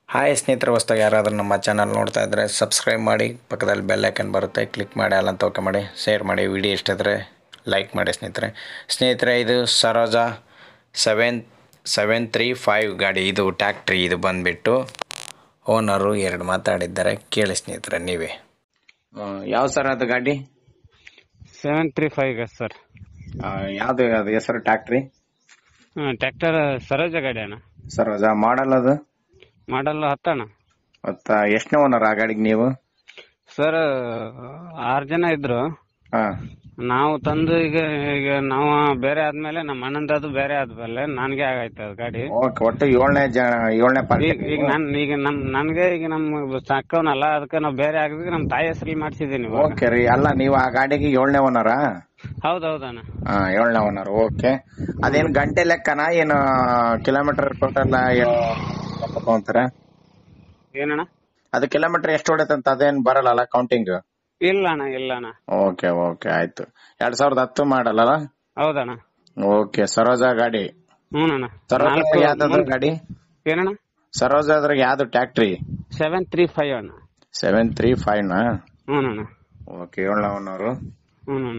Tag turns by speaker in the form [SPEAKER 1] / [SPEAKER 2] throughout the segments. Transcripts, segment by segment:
[SPEAKER 1] Hi ಸ್ನೇಹಿತರೆ ಹೊಸ್ದಾಗಿ ಯಾರಾದರೂ ನಮ್ಮ ಚಾನಲ್ ನೋಡ್ತಾ ಇದ್ದರೆ ಸಬ್ಸ್ಕ್ರೈಬ್ ಮಾಡಿ ಪಕ್ಕದಲ್ಲಿ ಬೆಲ್ ಐಕನ್ ಬರುತ್ತೆ ಕ್ಲಿಕ್ ಮಾಡಿ ಅಲ್ಲ ಅಂತ ಓಕೆ ಮಾಡಿ ಶೇರ್ ಮಾಡಿ ವಿಡಿಯೋ ಇಷ್ಟ ಇದ್ದರೆ ಲೈಕ್ ಮಾಡಿ ಸ್ನೇಹಿತರೆ ಸ್ನೇಹಿತರೆ ಇದು Saroja seven seven three five ಗಾಡಿ ಇದು ಟ್ಯಾಕ್ಟ್ರಿ ಇದು ಬಂದುಬಿಟ್ಟು ಓನರು ಎರಡು ಮಾತಾಡಿದ್ದಾರೆ ಕೇಳಿ ಸ್ನೇಹಿತರೆ ನೀವೇ ಯಾವ ಸರ್ ಅದು ಗಾಡಿ
[SPEAKER 2] ಸೆವೆನ್ ತ್ರೀ ಫೈವ್ ಸರ್
[SPEAKER 1] ಯಾವುದು ಅದು ಹೆಸರು ಟ್ಯಾಕ್ಟ್ರಿ
[SPEAKER 2] ಟ್ರ್ಯಾಕ್ಟರ್ ಸರೋಜ ಗಾಡಿ ಅಣ್ಣ
[SPEAKER 1] ಸರೋಜಾ ಮಾಡಲ್ ಅದು
[SPEAKER 2] ಮಾಡಲ್ ಹತ್ತಣ್ಣ
[SPEAKER 1] ಮತ್ತು ಎಷ್ಟನೇ ಓನರ್ ಆ ಗಾಡಿಗೆ ನೀವು
[SPEAKER 2] ಸರ್ ಆರು ಜನ ಇದ್ರು
[SPEAKER 1] ಹಾಂ
[SPEAKER 2] ನಾವು ತಂದು ಈಗ ಈಗ ನಾವು ಬೇರೆ ಆದ್ಮೇಲೆ ನಮ್ಮ ಅಣ್ಣಂದು ಅದು ಬೇರೆ ಆದ್ಮೇಲೆ ನನಗೆ ಆಗೈತೆ ಅದು ಗಾಡಿ
[SPEAKER 1] ಓಕೆ ಒಟ್ಟು ಏಳನೇ ಜನ ಏಳನೇ ಪಾರ್ಟಿ
[SPEAKER 2] ಈಗ ಈಗ ನನ್ ಈಗ ನಮ್ ನನ್ಗೆ ಈಗ ನಮ್ ಸಾಕವನಲ್ಲ ಅದಕ್ಕೆ ನಾವು ಬೇರೆ ಆಗಿದ್ರೆ ನಮ್ಮ ತಾಯಿ ಹೆಸರಲ್ಲಿ ಮಾಡ್ಸಿದ್ದೀನಿ ಇವಾಗ
[SPEAKER 1] ಓಕೆ ರೀ ಅಲ್ಲ ನೀವು ಆ ಗಾಡಿಗೆ ಏಳನೇ ಓನರಾ
[SPEAKER 2] ಹೌದೌದಣ್ಣ
[SPEAKER 1] ಹಾ ಏಳನೇ ಓನರ್ ಓಕೆ ಅದೇನ್ ಗಂಟೆ ಲೆಕ್ಕನ ಏನು ಕಿಲೋಮೀಟರ್ ಟೋಟಲ್ ತಗೊಂತಾರ
[SPEAKER 2] ಏನಣ್ಣ
[SPEAKER 1] ಅದು ಕಿಲೋಮೀಟರ್ ಎಷ್ಟು ಹೊಡೆತಂತ ಅದೇನ್ ಬರಲ್ಲ ಕೌಂಟಿಂಗ್
[SPEAKER 2] ಇಲ್ಲ ಅಣ್ಣ ಇಲ್ಲ ಅಣ್ಣ
[SPEAKER 1] ಓಕೆ ಓಕೆ ಆಯ್ತು ಎರಡ್ ಸಾವಿರದ ಹತ್ತು ಮಾಡಲ್ಲ
[SPEAKER 2] ಹೌದಣ್ಣ
[SPEAKER 1] ಓಕೆ ಸರೋಜಾ ಗಾಡಿ
[SPEAKER 2] ಹ್ಞೂನಣ್ಣ
[SPEAKER 1] ಸರೋಜಾ
[SPEAKER 2] ನಾಲ್ಕು
[SPEAKER 1] ಯಾವ್ದಾದ್ರು ಗಾಡಿ
[SPEAKER 2] ಏನಣ್ಣ
[SPEAKER 1] ಸರೋಜಾ ಅದ್ರಾಗ ಯಾವ್ದು ಟ್ಯಾಕ್ಟ್ರಿ
[SPEAKER 2] ಸೆವೆನ್ ತ್ರೀ ಫೈವ್ ಅಣ್ಣ
[SPEAKER 1] ಸೆವೆನ್ ತ್ರೀ ಫೈವ್ ನ
[SPEAKER 2] ಹ್ಞೂನಣ್ಣ
[SPEAKER 1] ಓಕೆ ಏಳನೇ ಓನರು
[SPEAKER 2] ಹ್ಞೂನಣ್ಣ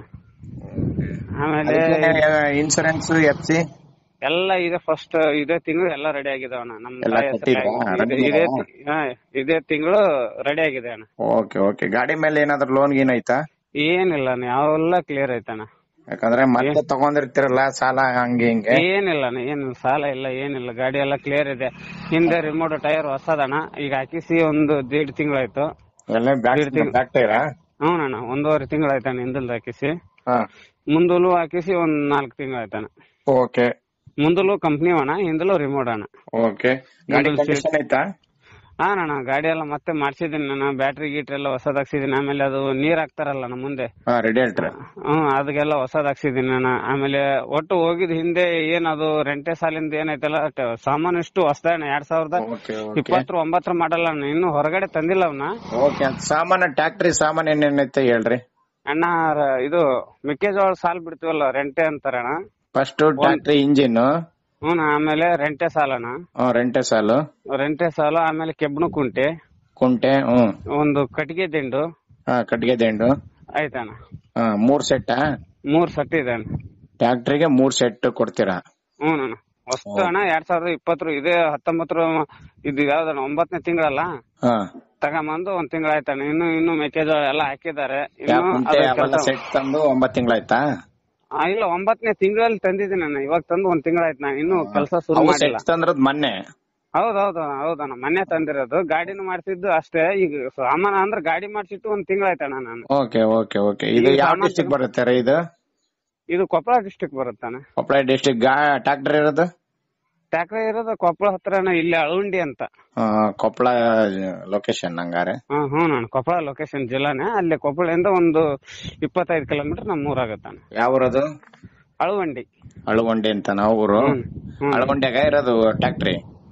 [SPEAKER 2] ಆಮೇಲೆ
[SPEAKER 1] ಇನ್ಸೂರೆನ್ಸ್ ಎಫ್ ಸಿ
[SPEAKER 2] ಎಲ್ಲ ಈಗ ಫಸ್ಟ್ ಇದೇ ತಿಂಗಳು ಎಲ್ಲ ರೆಡಿ ಆಗಿದಾವಣ್ಣ ನಮ್
[SPEAKER 1] ಎಲ್ಲ
[SPEAKER 2] ತಾಯಿ
[SPEAKER 1] ಕಟ್ಟಿದ್ರಾ?
[SPEAKER 2] ಹೆಸ್ರಲ್ಲಿ
[SPEAKER 1] ready
[SPEAKER 2] ಇದೇ
[SPEAKER 1] ಇದಾ?
[SPEAKER 2] ತಿ- ಹಾ, ಇದೇ ತಿಂಗಳು ರೆಡಿ ಆಗಿದೆ ಅಣ್ಣ
[SPEAKER 1] ಓಕೆ ಓಕೆ ಗಾಡಿ ಮೇಲೆ ಏನಾದ್ರು ಲೋನ್ ಗೀನ್ ಐತಾ
[SPEAKER 2] ಏನಿಲ್ಲ ಅಣ್ಣ ಯಾವೆಲ್ಲ ಕ್ಲಿಯರ್ ಐತಣ್ಣ
[SPEAKER 1] ಯಾಕಂದ್ರೆ ಮತ್ತೆ ತಗೊಂಡಿರ್ತಿರಲ್ಲ ಸಾಲ ಹಂಗೆ ಹಿಂಗೆ
[SPEAKER 2] ಏನಿಲ್ಲ ಅಣ್ಣ ಏನಿಲ್ಲ ಸಾಲ ಇಲ್ಲ ಏನಿಲ್ಲ ಗಾಡಿ ಎಲ್ಲ ಕ್ಲಿಯರ್ ಇದೆ ಹಿಂದೆ ರಿಮೋಟ್ ಟೈರ್ ಹೊಸದಣ್ಣ ಈಗ ಹಾಕಿಸಿ ಒಂದು ದೇಡ್ ತಿಂಗಳಾಯ್ತು
[SPEAKER 1] ಎಲ್ಲ ಬ್ಯಾಕ್ ಬ್ಯಾಕ್ ಟೈರಾ
[SPEAKER 2] ಹ್ಞೂನಣ್ಣ ಒಂದೂವರೆ ತಿಂಗಳಾಯ್ತಣ್ಣ ಹಿಂದಲ್ದು ಹಾಕಿಸಿ
[SPEAKER 1] ಹಾ
[SPEAKER 2] ಮುಂದಲು ಹಾಕಿಸಿ ಒಂದ್ ನಾಲ್ಕು ತಿಂಗಳಾಯ್ತಣ್ಣ
[SPEAKER 1] ಓಕೆ
[SPEAKER 2] ಮುಂದಲು ಕಂಪ್ನಿ ಅಣ್ಣ ಹಿಂದಲು ರಿಮೋಟ್ ಅಣ್ಣ
[SPEAKER 1] ಓಕೆ ಗಾಡಿ
[SPEAKER 2] Middle seat.
[SPEAKER 1] ಕಂಡೀಷನ್ ಐತಾ
[SPEAKER 2] ಹಾ ಅಣ್ಣ ಗಾಡಿ ಎಲ್ಲ ಮತ್ತೆ ಮಾಡ್ಸಿದೀನಿ ನಾನು ಬ್ಯಾಟ್ರಿ ಗೀಟ್ರಿ ಎಲ್ಲ ಹೊಸದ್ ಹಾಕ್ಸಿದೀನಿ ಆಮೇಲೆ ಅದು ನೀರ್ ಹಾಕ್ತಾರಲ್ಲ ನಮ್ಮ ಮುಂದೆ
[SPEAKER 1] ಹಾ ರೇಡಿಯೇಟರ್
[SPEAKER 2] ಹ್ಮ್ ಅದಕ್ಕೆಲ್ಲ ಹೊಸದ್ ಹಾಕ್ಸಿದೀನಿ ನಾನು ಆಮೇಲೆ ಒಟ್ಟು ಹೋಗಿದ್ ಹಿಂದೆ ಏನ್ ಅದು ರೆಂಟೆ ಸಾಲಿಂದ ಏನೈತಲ್ಲ ಟ- ಸಾಮಾನು ಇಷ್ಟು ಹೊಸದಣ್ಣ ಎರಡ್ ಸಾವಿರದ
[SPEAKER 1] ಓಕೆ
[SPEAKER 2] ಇಪ್ಪತ್ತರ ಒಂಬತ್ತರ ಮಾಡಲ್ಲ ಅಣ್ಣ ಇನ್ನು ಹೊರಗಡೆ ತಂದಿಲ್ಲ ಅವನ್ನ
[SPEAKER 1] ಓಕೆ ಸಾಮಾನು ಟ್ಯಾಕ್ಟ್ರಿ ಸಾಮಾನು ಏನೇನೈತೆ ಹೇಳ್ರಿ
[SPEAKER 2] ಅಣ್ಣ ರ- ಇದು ಮೆಕ್ಕೆಜೋಳ ಸಾಲ್ ಬಿಡ್ತೀವಲ್ಲ ರೆಂಟೆ ಅಂತಾರಣ್ಣ
[SPEAKER 1] ಫಸ್ಟ್ ಟ್ಯಾಕ್ಟ್ರಿ ಇಂಜಿನ್
[SPEAKER 2] ಹ್ಮ್ ಆಮೇಲೆ ರೆಂಟೆ ಸಾಲಣ್ಣ
[SPEAKER 1] ರೆಂಟೆ ಸಾಲು
[SPEAKER 2] ರೆಂಟೆ ಸಾಲು ಆಮೇಲೆ ಕೆಬ್ಬಣ ಕುಂಟೆ
[SPEAKER 1] ಕುಂಟೆ ಹ್ಮ್
[SPEAKER 2] ಒಂದು ಕಟ್ಟಿಗೆ ದಿಂಡು
[SPEAKER 1] ಹಾ ಕಟ್ಟಿಗೆ ದಿಂಡು
[SPEAKER 2] ಆಯ್ತಣ್ಣ
[SPEAKER 1] ಹಾ ಮೂರ್ ಸೆಟ್
[SPEAKER 2] ಮೂರ್ ಸೆಟ್ ಇದೆ ಅಣ್ಣ
[SPEAKER 1] ಟ್ಯಾಕ್ಟ್ರಿಗೆ ಮೂರ್ ಸೆಟ್ ಕೊಡ್ತೀರಾ
[SPEAKER 2] ಹ್ಞೂ ಅಣ್ಣ ಹೊಸ್ತು ಅಣ್ಣ ಎರಡ್ ಸಾವಿರದ ಇಪ್ಪತ್ತರ ಇದೇ ಹತ್ತೊಂಬತ್ತರ ಇದು ಯಾವ್ದಣ್ಣ ಒಂಬತ್ತನೇ ತಿಂಗಳಲ್ಲ
[SPEAKER 1] ಹಾ
[SPEAKER 2] ತಗೊಂಬಂದು ಒಂದ್ ತಿಂಗಳಾಯ್ತಣ್ಣ ಇನ್ನು ಇನ್ನು ಮೆಕ್ಕೆಜೋಳ ಎಲ್ಲ ಹಾಕಿದ್ದಾರೆ
[SPEAKER 1] ಯಾವ
[SPEAKER 2] ಇನ್ನು
[SPEAKER 1] ಕುಂಟೆ
[SPEAKER 2] ಅದ್ರ
[SPEAKER 1] ಅವೆಲ್ಲ
[SPEAKER 2] ಕೆಲ್ಸ-
[SPEAKER 1] ಸೆಟ್ ತಂದು ಒಂಬತ್ ತಿಂಗಳಾಯ್ತಾ
[SPEAKER 2] ಆ, ಇಲ್ಲ ಒಂಬತ್ತನೇ ತಿಂಗಳಲ್ಲಿ ತಂದಿದ್ದೀನಿ ಅಣ್ಣ ಇವಾಗ ತಂದು ಒಂದ್ ತಿಂಗಳಾಯ್ತು ನಾ ಇನ್ನು ಕೆಲಸ ಶುರು
[SPEAKER 1] ಅವು
[SPEAKER 2] ಮಾಡಿಲ್ಲ
[SPEAKER 1] ಸೆಟ್ ತಂದ್ರದ್ ಮೊನ್ನೆ
[SPEAKER 2] ಹೌದೌದು ಹೌದಣ್ಣ ಮೊನ್ನೆ ತಂದಿರೋದು ಗಾಡಿನೂ ಮಾಡ್ಸಿದ್ದು ಅಷ್ಟೇ ಈಗ ಸಾಮಾನ ಅಂದ್ರೆ ಗಾಡಿ ಮಾಡ್ಸಿಟ್ಟು ಒಂದ್ ತಿಂಗಳಾಯ್ತಣ್ಣ ನಾನು
[SPEAKER 1] ಓಕೆ ಓಕೆ ಓಕೆ ಇದು
[SPEAKER 2] ಈ
[SPEAKER 1] ಯಾವ
[SPEAKER 2] ಸಾಮಾನ್
[SPEAKER 1] ಡಿಸ್ಟಿಕ್ ಬರುತ್ತೆ ರೀ ಇದು
[SPEAKER 2] ಇದು ಕೊಪ್ಪಳ ಡಿಸ್ಟಿಕ್ ಬರುತ್ತಣ್ಣ
[SPEAKER 1] ಕೊಪ್ಪಳ ಡಿಸ್ಟಿಕ್ ಗಾ ಟ್ಯಾಕ್ಟರ್ ಇರೋದು
[SPEAKER 2] ಟ್ಯಾಕ್ರ ಇರೋದು ಕೊಪ್ಪಳ ಹತ್ರನ ಇಲ್ಲಿ ಅಳವಂಡಿ ಅಂತ
[SPEAKER 1] ಆ, ಕೊಪ್ಪಳ ಲೊಕೇಶನ್ ಹಂಗಾರೆ
[SPEAKER 2] ಹಾ ಹ್ಞೂ ಅಣ್ಣ ಕೊಪ್ಪಳ ಲೊಕೇಶನ್ ಜಿಲ್ಲಾನೇ ಅಲ್ಲಿ ಕೊಪ್ಪಳದಿಂದ ಒಂದು ಇಪ್ಪತ್ತೈದು ಕಿಲೋಮೀಟರ್ ನಮ್ಮ ಊರಾಗತ್ತಣ್ಣ
[SPEAKER 1] ಯಾವ ಊರದು
[SPEAKER 2] ಅಳವಂಡಿ
[SPEAKER 1] ಅಳವಂಡಿ ಅಂತ ನಾವು ಊರು
[SPEAKER 2] ಹ್ಮ್. ಹ್ಮ್.
[SPEAKER 1] ಅಳವಂಡ್ಯಾಗ ಇರೋದು ಟ್ಯಾಕ್ಟ್ರಿ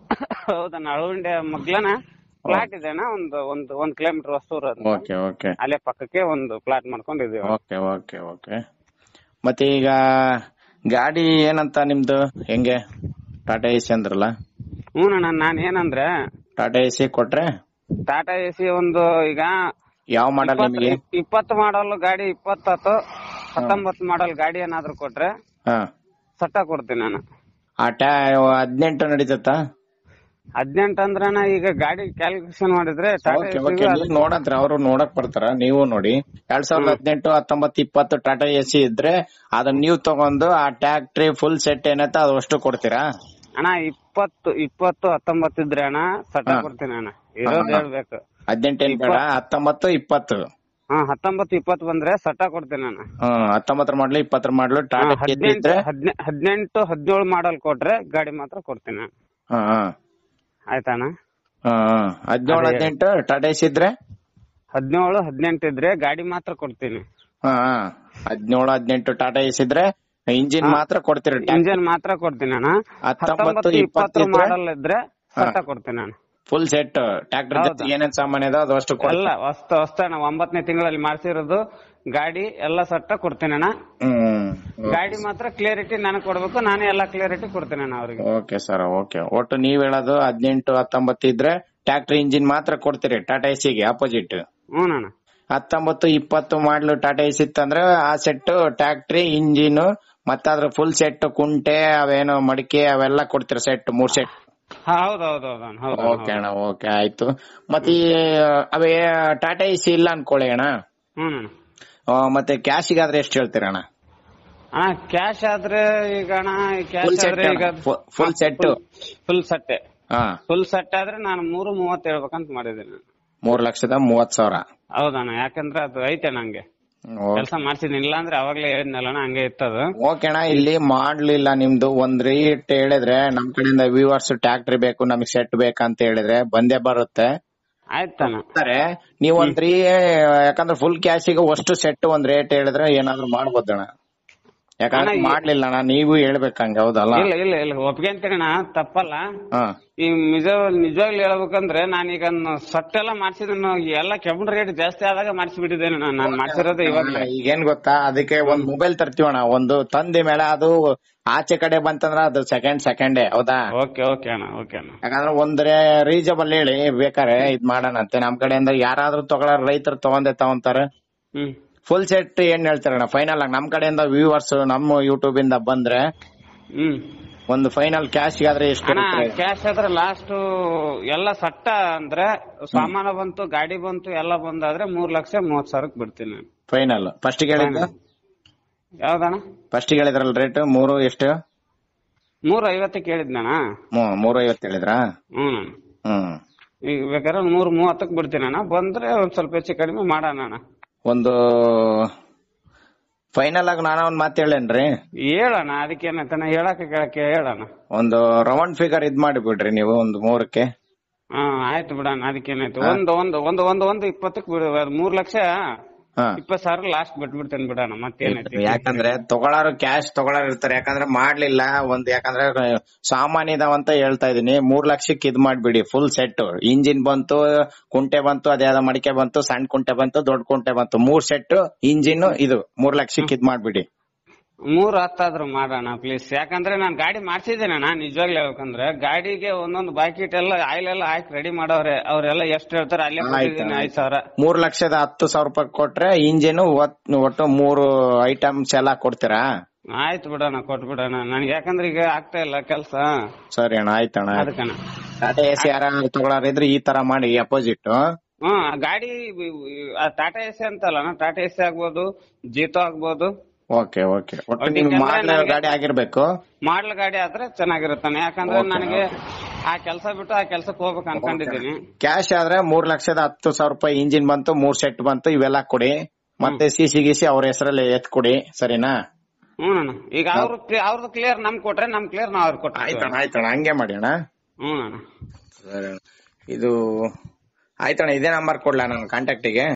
[SPEAKER 2] ಹೌದಣ್ಣ ಅಳವಂಡಿ ಮಗ್ಲನ ಪ್ಲಾಟ್ ಇದೆ ಅಣ್ಣ ಒಂದು ಒಂದು ಒಂದ್ ಕಿಲೋಮೀಟರ್ ಹೊಸೂರು ಅಂತ
[SPEAKER 1] ಓಕೆ ಓಕೆ
[SPEAKER 2] ಅಲ್ಲೇ ಪಕ್ಕಕ್ಕೆ ಒಂದು ಪ್ಲಾಟ್ ಮಾಡ್ಕೊಂಡಿದೀವಿ
[SPEAKER 1] ಓಕೆ ಓಕೆ ಓಕೆ ಮತ್ತೆ ಈಗ ಗಾಡಿ ಏನಂತ ನಿಮ್ದು ಹೆಂಗೆ ಟಾಟಾ ಎಸಿ ಅಂದ್ರಲ್ಲ
[SPEAKER 2] ಹ್ಞೂ ಅಣ್ಣ ನಾನ್ ಏನಂದ್ರೆ
[SPEAKER 1] ಟಾಟಾ ಎಸಿ ಕೊಟ್ರೆ
[SPEAKER 2] ಟಾಟಾ ಎ ಸಿ ಒಂದು ಈಗ
[SPEAKER 1] ಯಾವ ಮಾಡಲ್ ನಿಮಗೆ
[SPEAKER 2] ಇಪ್ಪತ್ತು ಮಾಡಲ್ ಗಾಡಿ ಇಪ್ಪತ್ತತ್ತು ಹತ್ತೊಂಬತ್ತು ಮಾಡಲ್ ಗಾಡಿ ಏನಾದ್ರು ಕೊಟ್ರೆ
[SPEAKER 1] ಹಾ
[SPEAKER 2] ಸಟ್ಟ ಕೊಡ್ತೀನಿ ನಾನು
[SPEAKER 1] ಆ ಟ್ಯಾ ಹದಿನೆಂಟು ನಡೀತತ್ತಾ
[SPEAKER 2] ಹದಿನೆಂಟು ಅಂದ್ರಣ್ಣ ಈಗ ಗಾಡಿ ಕ್ಯಾಲ್ಕುಲೇಷನ್ ಮಾಡಿದ್ರೆ ಟಾಟಾ
[SPEAKER 1] ಓಕೆ
[SPEAKER 2] ಎ
[SPEAKER 1] ಓಕೆ ನೀವು ನೋಡಂತ್ರ ಅವರು ನೋಡಕ್ ಬರ್ತಾರ ನೀವು ನೋಡಿ ಎರಡ್ ಸಾವಿರದ ಹದಿನೆಂಟು ಹತ್ತೊಂಬತ್ತು ಇಪ್ಪತ್ತು ಟಾಟಾ ಎಸಿ ಇದ್ರೆ ಅದನ್ನ ನೀವು ತಗೊಂಡು ಆ ಟ್ಯಾಕ್ಟ್ರಿ ಫುಲ್ ಸೆಟ್ ಏನತ್ತ ಅದು ಅಷ್ಟು ಕೊಡ್ತೀರಾ
[SPEAKER 2] ಅಣ್ಣ ಇಪ್ಪತ್ತು ಇಪ್ಪತ್ತು ಹತ್ತೊಂಬತ್ತು ಇದ್ರೆ ಅಣ್ಣ ಸಟ್ಟ
[SPEAKER 1] ಹಾ.
[SPEAKER 2] ಕೊಡ್ತೀನಿ ಅಣ್ಣ ಇರೋದ್ ಹೇಳ್ಬೇಕು
[SPEAKER 1] ಹದಿನೆಂಟು ಏನ್ ಬೇಡ ಹತ್ತೊಂಬತ್ತು ಇಪ್ಪತ್ತು
[SPEAKER 2] ಹಾ ಹತ್ತೊಂಬತ್ತು ಇಪ್ಪತ್ತು ಬಂದ್ರೆ ಸಟ್ಟ ಕೊಡ್ತೀನಿ ಅಣ್ಣ
[SPEAKER 1] ಹ್ಮ್ ಹತ್ತೊಂಬತ್ತರ ಮಾಡ್ಲು ಇಪ್ಪತ್ತರ ಮಾಡ್ಲು
[SPEAKER 2] ಹಾ,
[SPEAKER 1] ಟಾಟಾ ಎಸಿ
[SPEAKER 2] ಹದಿನೆಂಟು
[SPEAKER 1] ಇದ್ರೆ
[SPEAKER 2] ಹದಿನೆ- ಹದಿನೆಂಟು ಹದಿನೇಳು ಮಾಡಲ್ ಕೊಟ್ರೆ ಗಾಡಿ ಮಾತ್ರ ಕೊಡ್ತೀನಿ ಅಣ್ಣ.
[SPEAKER 1] ಹಾ ಹಾ
[SPEAKER 2] ಆಯ್ತಾ ಅಣ್ಣ
[SPEAKER 1] ಹಾ ಹದಿನೇಳು
[SPEAKER 2] ಅದೇ.
[SPEAKER 1] ಹದಿನೆಂಟು ಟಾಟಾ ಎಸಿ ಇದ್ರೆ
[SPEAKER 2] ಹದಿನೇಳು ಹದಿನೆಂಟು ಇದ್ರೆ ಗಾಡಿ ಮಾತ್ರ ಕೊಡ್ತೀನಿ
[SPEAKER 1] ಹಾ ಹದಿನೇಳು ಹದಿನೆಂಟು ಟಾಟಾ ಎಸಿ ಇದ್ರೆ ಇಂಜಿನ್
[SPEAKER 2] ಹಾ.
[SPEAKER 1] ಮಾತ್ರ ಕೊಡ್ತೀರಿ
[SPEAKER 2] ಇಂಜನ್ ಮಾತ್ರ ಕೊಡ್ತೀನಿ ಅಣ್ಣ
[SPEAKER 1] ಹತ್ತೊಂಬತ್ತು,
[SPEAKER 2] ಹತ್ತೊಂಬತ್ತು
[SPEAKER 1] ಇಪ್ಪತ್ತು
[SPEAKER 2] ಇಪ್ಪತ್ತು
[SPEAKER 1] ಇದ್ರೆ?
[SPEAKER 2] ಮಾಡಲ್ ಇದ್ರೆ ಸಟ್ಟ ಕೊಡ್ತೀನಿ ಅಣ್ಣ
[SPEAKER 1] ಫುಲ್ ಸೆಟ್ ಟ್ಯಾಕ್ಟರ್
[SPEAKER 2] ಹೌದಾ?
[SPEAKER 1] ಏನೇನ್ ಸಾಮಾನ್ ಇದೆ ಅದು ಅಷ್ಟು ಕೊಡ್-
[SPEAKER 2] ಎಲ್ಲ ಹೊಸ್ತ ಹೊಸ್ತ ಅಣ್ಣ ಒಂಬತ್ತನೇ ತಿಂಗಳಲ್ಲಿ ಮಾಡ್ಸಿರೋದು ಗಾಡಿ ಎಲ್ಲ ಸಟ್ಟ ಕೊಡ್ತೀನಿ ಅಣ್ಣ
[SPEAKER 1] ಹ್ಮ್
[SPEAKER 2] ಗಾಡಿ ಮಾತ್ರ ಕ್ಲಿಯರಿಟಿ ನನಗೆ ಕೊಡ್ಬೇಕು ನಾನೇ ಎಲ್ಲ ಕ್ಲಿಯರಿಟಿ ಕೊಡ್ತೀನಿ ಅಣ್ಣ ಅವ್ರಿಗೆ
[SPEAKER 1] ಓಕೆ ಸರ್ ಓಕೆ ಒಟ್ಟು ನೀವ್ ಹೇಳೋದು ಹದಿನೆಂಟು ಹತ್ತೊಂಬತ್ತು ಇದ್ರೆ ಟ್ರ್ಯಾಕ್ಟರ್ ಇಂಜಿನ್ ಮಾತ್ರ ಕೊಡ್ತೀರಿ ಟಾಟಾ ಎಸಿಗೆ ಅಪೋಸಿಟ್
[SPEAKER 2] ಹ್ಞೂ ಅಣ್ಣ
[SPEAKER 1] ಹತ್ತೊಂಬತ್ತು ಇಪ್ಪತ್ತು ಮಾಡ್ಲು ಟಾಟಾ ಎಸಿ ಇತ್ತಂದ್ರೆ ಆ ಸೆಟ್ ಟ್ರ್ಯಾಕ್ಟ್ರಿ ಇಂಜಿನ್ ಮತ್ತೆ ಅದ್ರ ಫುಲ್ ಸೆಟ್ ಕುಂಟೆ ಅವೇನೋ ಮಡಿಕೆ ಅವೆಲ್ಲ ಕೊಡ್ತೀರ ಸೆಟ್ ಮೂರ್ ಸೆಟ್
[SPEAKER 2] ಹೌದು ಹೌದು ಹೌದು ಅಣ್ಣ ಹೌದು
[SPEAKER 1] ಓಕೆ ಅಣ್ಣ ಓಕೆ ಆಯ್ತು ಮತ್ತೆ ಈ ಅವೇ ಟಾಟಾ ಎಸಿ ಇಲ್ಲ ಅನ್ಕೊಳ್ಳಿ ಅಣ್ಣ
[SPEAKER 2] ಹ್ಞೂ ಅಣ್ಣ
[SPEAKER 1] ಆ, ಮತ್ತೆ ಕ್ಯಾಶಿಗಾದ್ರೆ ಎಷ್ಟು ಹೇಳ್ತೀರ ಅಣ್ಣ
[SPEAKER 2] ಅಣ್ಣ ಕ್ಯಾಶ್ ಆದ್ರೆ ಈಗ ಅಣ್ಣ
[SPEAKER 1] ಫುಲ್
[SPEAKER 2] ಕ್ಯಾಶ್
[SPEAKER 1] ಸೆಟ್
[SPEAKER 2] ಆದ್ರೆ ಈಗ
[SPEAKER 1] ಫುಲ್ ಸೆಟ್
[SPEAKER 2] ಫುಲ್ ಸಟ್ಟೆ
[SPEAKER 1] ಹಾ
[SPEAKER 2] ಫುಲ್ ಸೆಟ್ ಆದ್ರೆ ನಾನು ಮೂರು ಮೂವತ್ತು ಹೇಳ್ಬೇಕಂತ ಮಾಡಿದ್ದೀನಿ
[SPEAKER 1] ಮೂರ್ ಲಕ್ಷದ ಮೂವತ್ ಸಾವಿರ
[SPEAKER 2] ಹೌದಣ್ಣ ಯಾಕಂದ್ರೆ ಅದು ಐತೆ ನಂಗೆ ಕೆಲಸ ಮಾಡ್ಸಿದ್ದೀನಿ ಇಲ್ಲ ಅಂದ್ರೆ ಅವಾಗ್ಲೇ ಹೇಳಿದ್ನಲ್ಲ ಅಣ್ಣ, ಹಂಗೆ ಇತ್ತದು
[SPEAKER 1] ಓಕೆ ಅಣ್ಣ ಇಲ್ಲಿ ಮಾಡ್ಲಿಲ್ಲ ನಿಮ್ದು ಒಂದ್ ರೇಟ್ ಹೇಳಿದ್ರೆ ನಮ್ ಕಡೆಯಿಂದ ವ್ಯೂವರ್ಸ್ ಟ್ಯಾಕ್ಟ್ರಿ ಬೇಕು ನಮಗ್ ಸೆಟ್ ಬೇಕಂತ ಹೇಳಿದ್ರೆ ಬಂದೇ ಬರುತ್ತೆ
[SPEAKER 2] ಆಯ್ತಣ್ಣ
[SPEAKER 1] ಸರಿ ನೀವ್ ಒಂದ್ ತ್ರೀ ಯಾಕಂದ್ರೆ ಫುಲ್ ಕ್ಯಾಶಿಗೆ ಅಷ್ಟು ಸೆಟ್ ಒಂದ್ ರೇಟ್ ಹೇಳಿದ್ರೆ ಏನಾದ್ರು ಮಾಡ್ಬೋದಣ್ಣ ಯಾಕಂದ್ರೆ
[SPEAKER 2] ಅಣ್ಣ, ಈ-
[SPEAKER 1] ಮಾಡ್ಲಿಲ್ಲ ಅಣ್ಣ ನೀವು ಹೇಳ್ಬೇಕಂಗೆ ಹೌದಲ್ಲ
[SPEAKER 2] ಇಲ್ಲ ಇಲ್ಲ ಇಲ್ಲ ಒಪ್ಪಿಗೆ ಅಂತೀರಣ್ಣ ತಪ್ಪಲ್ಲ
[SPEAKER 1] ಹಾ
[SPEAKER 2] ಈ ನಿಜ ನಿಜವಾಗ್ಲೂ ಹೇಳ್ಬೇಕಂದ್ರೆ ನಾನೀಗ ಸಟ್ಟೆಲ್ಲ ಮಾಡ್ಸಿದ್ರು ಎಲ್ಲ ಕೆಬ್ಬಣ ರೇಟ್ ಜಾಸ್ತಿ ಆದಾಗ ಮಾಡಿಸ್ಬಿಟ್ಟಿದ್ದೇನೆ ನಾನು ನಾನು ಮಾಡ್ಸಿರೋದು ಇವಾಗ್ಲೇ
[SPEAKER 1] ಈಗೇನ್ ಗೊತ್ತಾ ಅದಕ್ಕೆ ಒಂದ್ ಮೊಬೈಲ್ ತರ್ತೀವಣ್ಣ ಒಂದು ತಂದಿ ಮೇಲೆ ಅದು ಆಚೆ ಕಡೆ ಬಂತಂದ್ರ ಅದು ಸೆಕೆಂಡ್ ಸೆಕೆಂಡೇ ಹೌದಾ
[SPEAKER 2] ಓಕೆ ಓಕೆ ಅಣ್ಣ ಓಕೆ ಅಣ್ಣ
[SPEAKER 1] ಯಾಕಂದ್ರೆ ಒಂದ್ರೆ ರೀಸನಬಲ್ ಹೇಳಿ ಬೇಕಾರೆ ಇದ್ ಮಾಡೋಣಂತೆ ನಮ್ ಕಡೆಯಿಂದ ಯಾರಾದ್ರೂ ತಗೊಳ್ಳೋ ರೈತರು ತಗೊಂಡೇ ತಗೊಂತಾರೆ
[SPEAKER 2] ಹ್ಮ್
[SPEAKER 1] ಫುಲ್ ಸೆಟ್ ಏನ್ ಹೇಳ್ತಾರಣ್ಣ ಫೈನಲ್ ಆಗಿ ನಮ್ ಕಡೆಯಿಂದ ವ್ಯೂವರ್ಸ್ ನಮ್ಮ ಯೂಟ್ಯೂಬ್ ಇಂದ ಬಂದ್ರೆ
[SPEAKER 2] ಹ್ಮ್
[SPEAKER 1] ಒಂದು ಫೈನಲ್ ಕ್ಯಾಶ್ ಆದ್ರೆ ಎಷ್ಟು
[SPEAKER 2] ಅಣ್ಣ
[SPEAKER 1] ಇರುತ್ತೆ
[SPEAKER 2] ಕ್ಯಾಶ್ ಆದ್ರೆ ಲಾಸ್ಟ್ ಎಲ್ಲ ಸಟ್ಟ ಅಂದ್ರೆ ಸಾಮಾನ ಬಂತು ಗಾಡಿ ಬಂತು ಎಲ್ಲ ಬಂದಾದ್ರೆ ಮೂರ್ ಲಕ್ಷ ಮೂವತ್ ಸಾವಿರಕ್ಕೆ ಬಿಡ್ತೀನಿ ನಾನು
[SPEAKER 1] ಫೈನಲ್ ಫಸ್ಟ್ ಹೇಳಿದ್ದು
[SPEAKER 2] ಯಾವ್ದಣ್ಣ
[SPEAKER 1] ಫಸ್ಟ್ ಹೇಳಿದ್ರಲ್ಲ ರೇಟ್ ಮೂರು ಎಷ್ಟು
[SPEAKER 2] ಮೂರ್ ಐವತ್ತಕ್ಕೆ ಹೇಳಿದ್ನಣ್ಣ
[SPEAKER 1] ಮೂ- ಮೂರು ಐವತ್ತು ಹೇಳಿದ್ರಾ
[SPEAKER 2] ಹ್ಮ್
[SPEAKER 1] ಹ್ಮ್
[SPEAKER 2] ಈಗ ಬೇಕಾದ್ರೆ ಮೂರ್ ಮೂವತ್ತಕ್ಕೆ ಬಿಡ್ತೀನಿ ಅಣ್ಣ ಬಂದ್ರೆ ಒಂದ್ ಸ್ವಲ್ಪ ಹೆಚ್ಚು ಕಡಿಮೆ ಮಾಡೋಣ ಅಣ್ಣ
[SPEAKER 1] ಒಂದು ಫೈನಲ್ ಆಗಿ ನಾನು ಒಂದ್ ಮಾತು ಹೇಳೇನ್ರಿ
[SPEAKER 2] ಹೇಳಣ್ಣ ಅದಕ್ಕೇನೈತಣ್ಣ ಹೇಳಕ್ಕೆ ಕೇಳಕ್ಕೆ ಹೇಳಣ್ಣ
[SPEAKER 1] ಒಂದು ರೌಂಡ್ ಫಿಗರ್ ಇದ್ ಮಾಡಿಬಿಡ್ರಿ ನೀವು ಒಂದು ಮೂರಕ್ಕೆ
[SPEAKER 2] ಹಾ ಆಯ್ತು ಬಿಡಣ್ಣ ಅದಕ್ಕೇನಾಯ್ತು ಒಂದು ಒಂದು ಒಂದು ಒಂದು ಒಂದು ಇಪ್ಪತ್ತಕ್ಕೆ ಬಿಡು ಅದ್ ಮೂರ್ ಲಕ್ಷ
[SPEAKER 1] ಹಾ
[SPEAKER 2] ಇಪ್ಪತ್ ಸಾವಿರ ಲಾಸ್ಟ್ ಬಿಟ್ಬಿಡ್ತೇನೆ ಬಿಡಣ್ಣ ಮತ್ತೇನೈತಿ
[SPEAKER 1] ಯಾಕಂದ್ರೆ ತಗೊಳ್ಳಾರು ಕ್ಯಾಶ್ ತಗೊಳ್ಳಾರು ಇರ್ತಾರೆ ಯಾಕಂದ್ರೆ ಮಾಡ್ಲಿಲ್ಲ ಒಂದ್ ಯಾಕಂದ್ರೆ ಸಾಮಾನ್ಯ ಇದಾವಂತ ಹೇಳ್ತಾ ಇದೀನಿ ಮೂರ್ ಲಕ್ಷಕ್ಕೆ ಇದ್ ಮಾಡ್ಬಿಡಿ ಫುಲ್ ಸೆಟ್ ಇಂಜಿನ್ ಬಂತು ಕುಂಟೆ ಬಂತು ಅದ್ಯಾವ್ದೋ ಮಡಿಕೆ ಬಂತು ಸಣ್ಣ ಕುಂಟೆ ಬಂತು ದೊಡ್ಡ ಕುಂಟೆ ಬಂತು ಮೂರ್ ಸೆಟ್ ಇಂಜಿನ್ ಇದು ಮೂರ್ ಲಕ್ಷಕ್ಕೆ ಇದ್ ಮಾಡ್ಬಿಡಿ
[SPEAKER 2] ಮೂರ್ ಹತ್ತಾದ್ರು ಮಾಡೋಣ ಪ್ಲೀಸ್ ಯಾಕಂದ್ರೆ ನಾನು ಗಾಡಿ ಮಾಡ್ಸಿದ್ದೇನಣ್ಣ ನಿಜವಾಗ್ಲೂ ಹೇಳ್ಬೇಕಂದ್ರೆ ಗಾಡಿಗೆ ಒಂದೊಂದು ಬಾಕಿಟ್ ಎಲ್ಲ ಆಯಿಲ್ ಎಲ್ಲ ಹಾಕಿ ರೆಡಿ ಮಾಡವ್ರೆ ಅವ್ರೆಲ್ಲ ಎಷ್ಟು ಹೇಳ್ತಾರೆ ಅಲ್ಲೇ ಕೊಟ್ಟಿದ್ದೀನಿ ಐದ್ ಸಾವಿರ
[SPEAKER 1] ಮೂರ್ ಲಕ್ಷದ ಹತ್ತು ಸಾವಿರ ರೂಪಾಯಿ ಕೊಟ್ರೆ ಇಂಜಿನ್ ಒಟ್ಟು ಮೂರು ಐಟಮ್ಸ್ ಎಲ್ಲ ಕೊಡ್ತೀರಾ
[SPEAKER 2] ಆಯ್ತು ಬಿಡೋಣ ಕೊಟ್ಬಿಡೋಣ ನನ್ಗೆ ಯಾಕಂದ್ರೆ ಈಗ ಆಗ್ತಾ ಇಲ್ಲ ಕೆಲ್ಸ
[SPEAKER 1] ಸರಿ ಅಣ್ಣ ಆಯ್ತಣ್ಣ
[SPEAKER 2] ಅದಕ್ಕಣ್ಣ
[SPEAKER 1] ಟಾಟಾ ಎಸಿ ಯಾರು ತಗೊಳ್ಳಾರಿದ್ರೆ ಈ ತರ ಮಾಡಿ ಅಪೋಸಿಟ್
[SPEAKER 2] ಹ್ಮ್ ಗಾಡಿ ಟಾಟಾ ಎಸಿ ಅಂತಲ್ಲ ಟಾಟಾ ಎಸಿ ಆಗ್ಬೋದು ಜೀತೋ ಆಗ್ಬೋದು
[SPEAKER 1] ಓಕೆ ಓಕೆ ಒಟ್ಟು
[SPEAKER 2] ಒಟ್ಟಿಗೆ
[SPEAKER 1] ನಿಮ್ಗೆ
[SPEAKER 2] ಅಂದ್ರೆ
[SPEAKER 1] ಮಾಡ್ಲಿರೋ
[SPEAKER 2] ನನಗೆ-
[SPEAKER 1] ಗಾಡಿ ಆಗಿರ್ಬೇಕು
[SPEAKER 2] ಮಾಡ್ಲ್ ಗಾಡಿ ಆದ್ರೆ ಚೆನ್ನಾಗಿರುತ್ತಾನೆ ಯಾಕಂದ್ರೆ
[SPEAKER 1] Okay,
[SPEAKER 2] ನನಗೆ ಆ ಕೆಲಸ ಬಿಟ್ಟು ಆ ಕೆಲ್ಸಕ್ಕೆ ಹೋಗ್ಬೇಕು ಅನ್ಕೊಂಡಿದ್ದೀನಿ
[SPEAKER 1] ಕ್ಯಾಶ್ ಆದ್ರೆ ಮೂರ್ ಲಕ್ಷದ ಹತ್ತು ಸಾವಿರ ರೂಪಾಯಿ ಇಂಜಿನ್ ಬಂತು ಮೂರ್ ಸೆಟ್ ಬಂತು ಇವೆಲ್ಲ ಕೊಡಿ ಮತ್ತೆ ಸಿ ಸಿ ಗಿಸಿ ಅವ್ರ ಹೆಸರಲ್ಲಿ ಎತ್ ಕೊಡಿ ಸರಿನಾ
[SPEAKER 2] ಹ್ಮ್ ಅಣ್ಣ ಈಗ ಅವ್ರು ಅವ್ರದ್ದು ಕ್ಲಿಯರ್ ನಮ್ ಕೊಟ್ರೆ ನಮ್ ಕ್ಲಿಯರ್ ನಾವ್ ಅವ್ರಿಗೆ ಕೊಟ್ರೆ
[SPEAKER 1] ಆಯ್ತಣ್ಣ ಆಯ್ತಣ್ಣ ಹಂಗೆ ಮಾಡಿ ಅಣ್ಣ
[SPEAKER 2] ಹ್ಮ್ ಅಣ್ಣ
[SPEAKER 1] ಇದು ಆಯ್ತಣ್ಣ ಇದೇ ನಂಬರ್ ಕೊಡ್ಲಾ ನನ್ನ ಕಾಂಟ್ಯಾಕ್ಟಿಗೆ